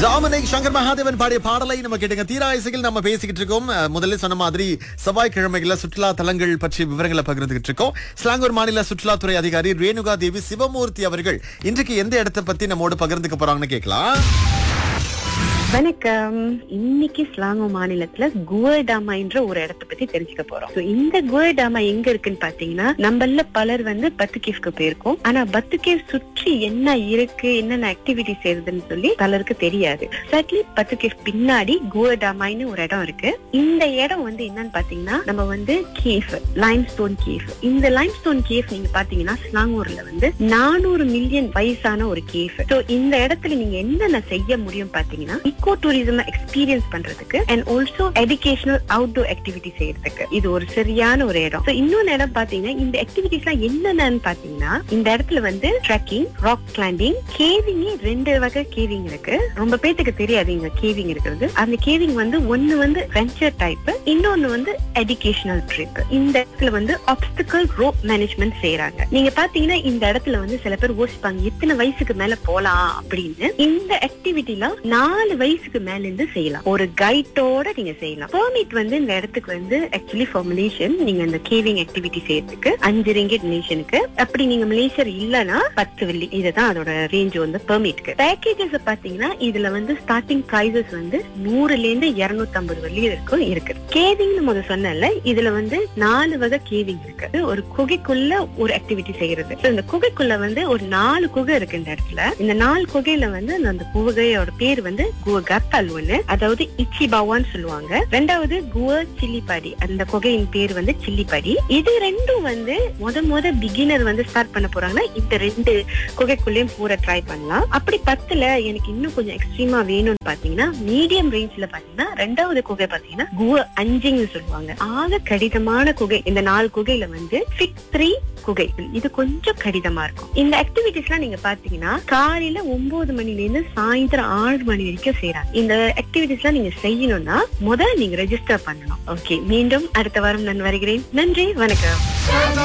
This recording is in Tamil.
ஜாமனிக் சங்கர் மகாதேவன் பாடிய பாடலை நம்ம கேட்டுங்க தீரா இசையில் நம்ம பேசிக்கிட்டு இருக்கோம் அஹ், முதல்ல சொன்ன மாதிரி செவ்வாய்க்கிழமைகள்ல சுற்றுலா தலங்கள் பற்றிய விவரங்களை பகிர்ந்துகிட்டு இருக்கோம் ஸ்லாங்கூர் மாநில சுற்றுலாத்துறை அதிகாரி ரேணுகா தேவி சிவமூர்த்தி அவர்கள் இன்றைக்கு எந்த இடத்தை பத்தி நம்மோடு பகிர்ந்துக்க போறாங்கன்னு கேட்கலாம் வணக்கம் இன்னைக்கு ஸ்லாங்கோ மாநிலத்துல குவர்டாமா என்ற ஒரு இடத்தை பத்தி தெரிஞ்சுக்க போறோம் So, இந்த குவர்டாமா எங்க இருக்குன்னு பாத்தீங்கன்னா நம்மள பலர் வந்து பத்துகேஃப்க்கு போயிருக்கோம் ஆனா பத்துகேவ் சுற்றி என்ன இருக்கு என்னென்ன ஆக்டிவிட்டி செய்யறதுன்னு சொல்லி பலருக்கு தெரியாது சட்லி பத்துகேஃப் பின்னாடி குவர்டாமான்னு ஒரு இடம் இருக்கு இந்த இடம் வந்து என்னன்னு பாத்தீங்கன்னா நம்ம வந்து கேஃப் லைம் ஸ்டோன் கேஃப் இந்த லைம் ஸ்டோன் கேஃப் நீங்க பாத்தீங்கன்னா ஸ்லாங்கூர்ல வந்து நானூறு மில்லியன் வயசான ஒரு கேஃப் சோ இந்த இடத்துல நீங்க என்னென்ன செய்ய முடியும் பாத்தீங்கன்னா இக்கோ டூரிசம் எக்ஸ்பீரியன்ஸ் பண்றதுக்கு and also educational outdoor activity செய்யறதுக்கு இது ஒரு சரியான ஒரு இடம் So, இன்னொன்னு இடம் பாத்தீங்கன்னா இந்த ஆக்டிவிட்டிஸ் எல்லாம் என்னென்னு பாத்தீங்கன்னா இந்த இடத்துல வந்து ட்ரெக்கிங் ராக் கிளைம்பிங் கேவிங் ரெண்டு வகை கேவிங் இருக்கு ரொம்ப பேத்துக்கு தெரியாது இங்க கேவிங் இருக்கிறது அந்த கேவிங் வந்து ஒண்ணு வந்து வெஞ்சர் டைப் இன்னொன்னு வந்து எஜுகேஷனல் ட்ரிப் இந்த இடத்துல வந்து ஆப்ஸ்டிக்கல் ரோப் மேனேஜ்மெண்ட் செய்யறாங்க நீங்க பாத்தீங்கன்னா இந்த இடத்துல வந்து சில பேர் யோசிப்பாங்க எத்தனை வயசுக்கு மேல போலாம் அப்படின்னு இந்த ஆக்டிவிட்டில நாலு வயசுக்கு மேல இருந்து செய்யலாம் ஒரு கைட்டோட நீங்க செய்யலாம் பெர்மிட் வந்து இந்த இடத்துக்கு வந்து ஆக்சுவலி ஃபார் மலேசியன் நீங்க இந்த கேவிங் ஆக்டிவிட்டி செய்யறதுக்கு அஞ்சு ரிங்கெட் மலேசியனுக்கு அப்படி நீங்க மலேசியர் இல்லனா பத்து வெள்ளி இதுதான் அதோட ரேஞ்ச் வந்து பெர்மிட்க்கு பேக்கேஜஸ் பாத்தீங்கன்னா இதுல வந்து ஸ்டார்டிங் பிரைசஸ் வந்து நூறுல இருந்து இருநூத்தி ஐம்பது வெள்ளி வரைக்கும் இருக்கு கேவிங்னு முதல்ல சொன்னல இதுல வந்து நாலு வகை கேவிங் இருக்கு ஒரு குகைக்குள்ள ஒரு ஆக்டிவிட்டி செய்யறது So, இந்த குகைக்குள்ள வந்து ஒரு நாலு குகை இருக்கு இந்த இடத்துல இந்த நாலு குகையில வந்து அந்த குகையோட பேர் வந்து குவ கத்தால் ஒண்ணு அதாவது இச்சிபாவான்னு சொல்லுவாங்க ரெண்டாவது குவ சில்லிப்பாடி அந்த குகையின் பேர் வந்து சில்லிப்பாடி இது ரெண்டும் வந்து முத முத பிகினர் வந்து ஸ்டார்ட் பண்ண போறாங்கன்னா இந்த ரெண்டு குகைக்குள்ளேயும் பூரா ட்ரை பண்ணலாம் அப்படி பத்துல எனக்கு இன்னும் கொஞ்சம் எக்ஸ்ட்ரீமா வேணும்னு பாத்தீங்கன்னா மீடியம் ரேஞ்ச்ல பாத்தீங்கன்னா ரெண்டாவது குகை பாத்தீங்கன்னா குவ அஞ்சுன்னு சொல்லுவாங்க ஆக கடினமான குகை இந்த நாலு குகையில வந்து ஃபிக் த்ரீ குகை இது கொஞ்சம் கடினமா இருக்கும் இந்த ஆக்டிவிட்டிஸ் எல்லாம் நீங்க பாத்தீங்கன்னா காலையில ஒன்பது மணில இருந்து சாயந்தரம் ஆறு மணி வரைக்கும் செய்யறாங்க இந்த ஆக்டிவிட்டிஸ் எல்லாம் நீங்க செய்யணும்னா முதல்ல நீங்க ரெஜிஸ்டர் பண்ணணும் ஓகே மீண்டும் அடுத்த வாரம் நான் வருகிறேன் நன்றி வணக்கம்